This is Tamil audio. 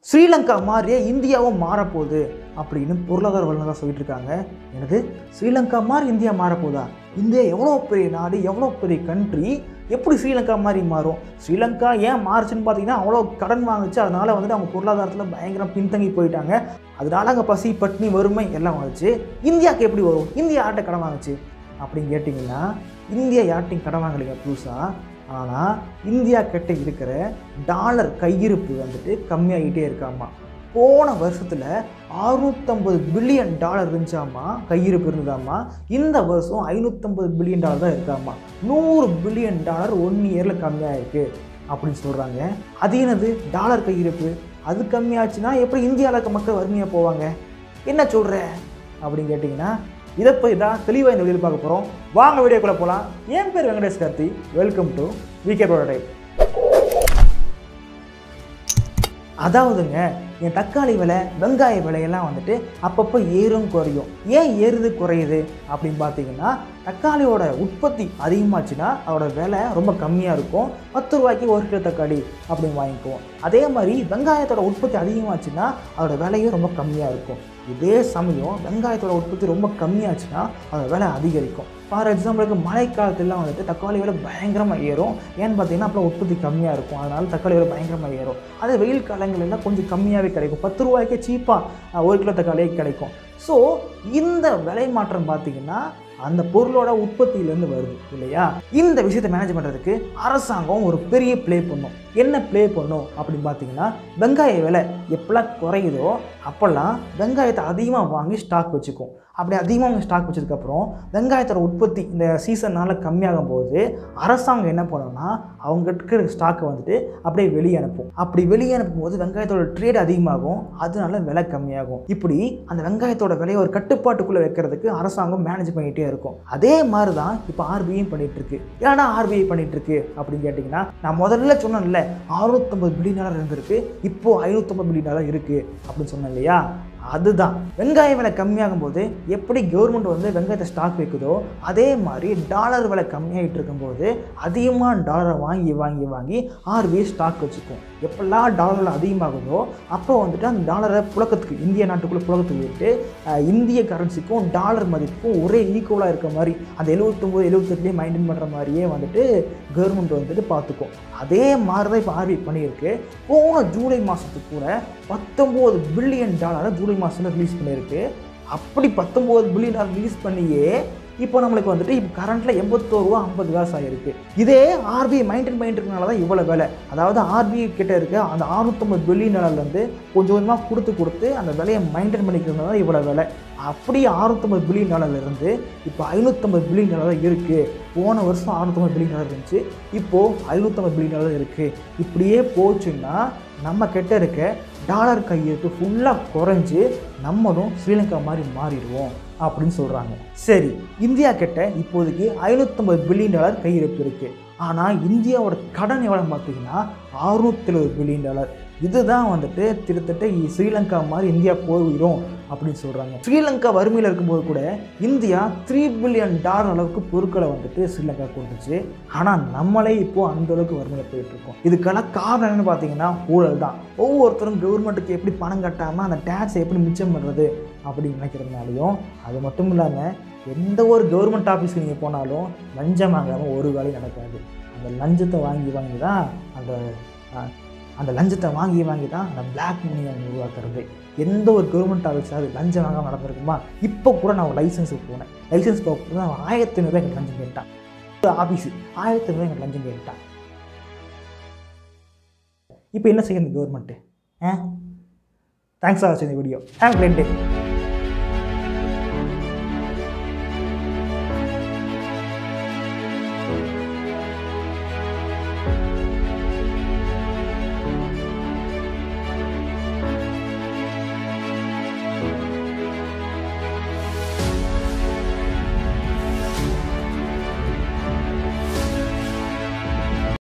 ஸ்ரீலங்கா மாதிரியே இந்தியாவும் மாறப்போகுது அப்படின்னு பொருளாதார வல்லுநராக சொல்லிட்டு இருக்காங்க எனது ஸ்ரீலங்கா மாதிரி இந்தியா மாறப்போதா இந்தியா எவ்வளோ பெரிய நாடு எவ்வளோ பெரிய கண்ட்ரி எப்படி ஸ்ரீலங்கா மாதிரி மாறும் ஸ்ரீலங்கா ஏன் மாறுச்சுன்னு பார்த்தீங்கன்னா அவ்வளோ கடன் வாங்குச்சு அதனால வந்துட்டு அவங்க பொருளாதாரத்தில் பயங்கரம் பின்தங்கி போயிட்டாங்க அதனால அங்கே பசி பட்னி வறுமை எல்லாம் வந்துச்சு இந்தியாவுக்கு எப்படி வரும் இந்தியா யார்கிட்ட கடன் வாங்குச்சு அப்படின்னு கேட்டிங்கன்னா இந்தியா யார்ட்டையும் கடன் வாங்கலைங்க புதுசாக ஆனால் இந்தியா கிட்ட இருக்கிற டாலர் கையிருப்பு வந்துட்டு கம்மியாகிட்டே இருக்காமா போன வருஷத்தில் அறுநூத்தம்பது பில்லியன் டாலர் இருந்துச்சாமா கையிருப்பு இருந்ததாமா இந்த வருஷம் ஐநூற்றம்பது பில்லியன் டாலர் தான் இருக்காமா நூறு பில்லியன் டாலர் ஒன் இயரில் கம்மியாக இருக்குது அப்படின்னு சொல்கிறாங்க அது என்னது டாலர் கையிருப்பு அது கம்மியாச்சுன்னா எப்படி இந்தியாவில் இருக்க மக்கள் வறுமையாக போவாங்க என்ன சொல்கிற அப்படின்னு கேட்டிங்கன்னா இதை போய் தான் தெளிவாக இந்த வீடியோ பார்க்க போகிறோம் வாங்க வீடியோக்குள்ளே போகலாம் என் பேர் Venkatesh Karthi welcome to VK product அதாவதுங்க என் தக்காளி விலை வெங்காய விலையெல்லாம் வந்துட்டு அப்பப்போ ஏறும் குறையும் ஏன் ஏறுது குறையுது அப்படின்னு பார்த்தீங்கன்னா தக்காளியோட உற்பத்தி அதிகமாச்சுன்னா அதோட விலை ரொம்ப கம்மியாக இருக்கும் பத்து ரூபாய்க்கு ஒரு கிலோ தக்காளி அப்படின்னு வாங்கிக்குவோம் அதே மாதிரி வெங்காயத்தோட உற்பத்தி அதிகமாச்சுன்னா அதோட விலையும் ரொம்ப கம்மியாக இருக்கும் இதே சமயம் வெங்காயத்தோட உற்பத்தி ரொம்ப கம்மியாச்சுன்னா அதோட விலை அதிகரிக்கும் ஃபார் எக்ஸாம்பிளுக்கு மழைக்காலத்துலாம் வந்துட்டு தக்காளி விலை பயங்கரமாக ஏறும் ஏன்னு பார்த்தீங்கன்னா அப்புறம் உற்பத்தி கம்மியாக இருக்கும் அதனால தக்காளி விலை பயங்கரமாக ஏறும் அதே வெயில் காலங்கள்லாம் கொஞ்சம் கம்மியாகவே கிடைக்கும் பத்து ரூபாய்க்கே சீப்பாக ஒரு கிலோ தக்காளியே கிடைக்கும் ஸோ இந்த விலை மாற்றம் பார்த்தீங்கன்னா அந்த பொருளோட உற்பத்தியிலேருந்து வருது இல்லையா இந்த விஷயத்தை மேனேஜ் பண்ணுறதுக்கு அரசாங்கம் ஒரு பெரிய ப்ளே பண்ணும் என்ன ப்ளே பண்ணும் அப்படின்னு பார்த்தீங்கன்னா வெங்காய விலை எப்போல்லாம் குறையுதோ அப்போல்லாம் வெங்காயத்தை அதிகமாக வாங்கி ஸ்டாக் வச்சுக்கும் அப்படி அதிகமாக ஸ்டாக் வச்சதுக்கப்புறம் வெங்காயத்தோட உற்பத்தி இந்த சீசனால் கம்மியாகும் போது அரசாங்கம் என்ன பண்ணும்னா அவங்க இருக்கிற ஸ்டாக்கை வந்துட்டு அப்படியே வெளியே அனுப்பும் அப்படி வெளியே அனுப்பும் போது வெங்காயத்தோட ட்ரேட் அதிகமாகும் அதனால விலை கம்மியாகும் இப்படி அந்த வெங்காயத்தோட விலையை ஒரு கட்டுப்பாட்டுக்குள்ளே வைக்கிறதுக்கு அரசாங்கம் மேனேஜ் பண்ணிகிட்டே இருக்கும் அதே மாதிரி தான் இப்போ ஆர்பிஐயும் பண்ணிட்டு இருக்கு ஏன்னா ஆர்பிஐ பண்ணிட்டு இருக்கு அப்படின்னு கேட்டிங்கன்னா நான் முதல்ல சொன்னேன்ல அறுநூத்தம்பது பில்லியன் டாலர் இருந்திருக்கு இப்போ ஐநூற்றம்பது பில்லியன் டாலர் இருக்குது அப்படின்னு சொன்னேன் இல்லையா அதுதான் வெங்காய விலை கம்மியாகும் போது எப்படி கவர்மெண்ட் வந்து வெங்காயத்தை ஸ்டாக் வைக்குதோ அதே மாதிரி டாலர் விலை கம்மியாகிட்டு இருக்கும்போது அதிகமாக டாலரை வாங்கி வாங்கி வாங்கி ஆர்பிஐ ஸ்டாக் வச்சுக்கும் எப்பெல்லாம் டாலர் விலை அதிகமாகுதோ அப்போ வந்துட்டு அந்த டாலரை புழக்கத்துக்கு இந்திய நாட்டுக்குள்ளே புழக்கத்துக்கு விட்டு அஹ், இந்திய கரன்சிக்கும் டாலர் மதிப்புக்கும் ஒரே ஈக்குவலாக இருக்க மாதிரி அந்த எழுபத்தொம்போது எழுபத்தெட்டுலேயே மெயின்டைன் பண்ணுற மாதிரியே வந்துட்டு கவர்மெண்ட் வந்துட்டு பார்த்துக்கும் அதே மாதிரி தான் இப்போ ஆர்பிஐ பண்ணியிருக்கு போன ஜூலை மாதத்துக்கு கூட பத்தொம்போது பில்லியன் டாலரை ஜூலை மாதத்தில் ரிலீஸ் பண்ணியிருக்கு அப்படி பத்தொம்போது பில்லியன் டாலர் ரிலீஸ் பண்ணியே இப்போ நம்மளுக்கு வந்துட்டு இப்போ கரண்ட்டில் எண்பத்தோரு ரூபா ஐம்பது காசு ஆகிருக்கு இதே ஆர்பிஐ மெயின்டைன் பண்ணிட்டு இருக்கனால தான் இவ்வளோ விலை அதாவது ஆர்பிஐ கிட்ட இருக்க அந்த அறுநூத்தொம்பது பில்லியன் டாலர்லேருந்து கொஞ்சம் கொஞ்சமாக கொடுத்து கொடுத்து அந்த விலையை மெயின்டைன் பண்ணிக்கிறதுனால தான் இவ்வளோ விலை அப்படியே அறுநூத்தொம்பது பில்லியன் டாலர்லேருந்து இப்போ ஐநூற்றம்பது பில்லியன் டாலர் இருக்குது போன வருஷம் அறுநூத்தொம்பது பில்லியன் டாலர் இருந்துச்சு இப்போது ஐநூற்றம்பது பில்லியன் டாலர் இருக்குது இப்படியே போச்சுன்னா நம்ம கிட்ட இருக்க டாலர் கையிருப்பு ஃபுல்லாக குறைஞ்சு நம்மளும் ஸ்ரீலங்கா மாதிரி மாறிடுவோம் அப்படின்னு சொல்கிறாங்க சரி இந்தியா கிட்ட இப்போதைக்கு ஐநூற்றம்பது பில்லியன் டாலர் கையிருப்பு இருக்குது ஆனால் இந்தியாவோட கடன் எவ்வளோ பார்த்தீங்கன்னா அறுநூத்தி எழுபது பில்லியன் டாலர் இதுதான் வந்துட்டு கிட்டத்தட்ட இ- ஸ்ரீலங்கா மாதிரி இந்தியா போயிடும் அப்படின்னு சொல்கிறாங்க ஸ்ரீலங்கா வறுமையில் இருக்கும்போது கூட இந்தியா த்ரீ பில்லியன் டாலர் அளவுக்கு பொருட்களை வந்துட்டு ஸ்ரீலங்கா கொடுத்துச்சு ஆனால் நம்மளே இப்போது அந்த அளவுக்கு வறுமையில் போயிட்டு இருக்கோம் இதுக்கெல்லாம் காரணம் என்னன்னு பார்த்தீங்கன்னா ஊழல் தான் ஒவ்வொருத்தரும் கவர்மெண்ட்டுக்கு எப்படி பணம் கட்டாமல் அந்த டேக்ஸை எப்படி மிச்சம் பண்ணுறது அப்படின்னு நினைக்கிறதுனாலையும் அது மட்டும் இல்லாமல் எந்த ஒரு கவர்மெண்ட் ஆஃபீஸ்க்கு நீங்கள் போனாலும் லஞ்சம் வாங்காமல் ஒரு வேலையும் நடக்காது அந்த லஞ்சத்தை வாங்கி வாங்கி தான் அந்த அஹ், அந்த லஞ்சத்தை வாங்கி வாங்கி தான் அந்த பிளாக் மணியை உருவாக்குறது எந்த ஒரு கவர்மெண்ட் ஆஃபீஸாவது லஞ்சம் வாங்காமல் நடந்திருக்குமா இப்போ கூட நான் ஒரு லைசன்ஸுக்கு போனேன் லைசன்ஸ் போக அவன் ஆயிரத்தி ஐநூறுரூவா எனக்கு லஞ்சம் கேட்டான் ஆஃபீஸு ஆயிரத்தி ஐநூறுரூவா எனக்கு லஞ்சம் கேட்டான் இப்போ என்ன செய்யணும் கவர்மெண்ட்டு ஆ தேங்க்ஸ் ஃபார் வாட்சிங் இந்த வீடியோ ஹேவ் கிரேட் டே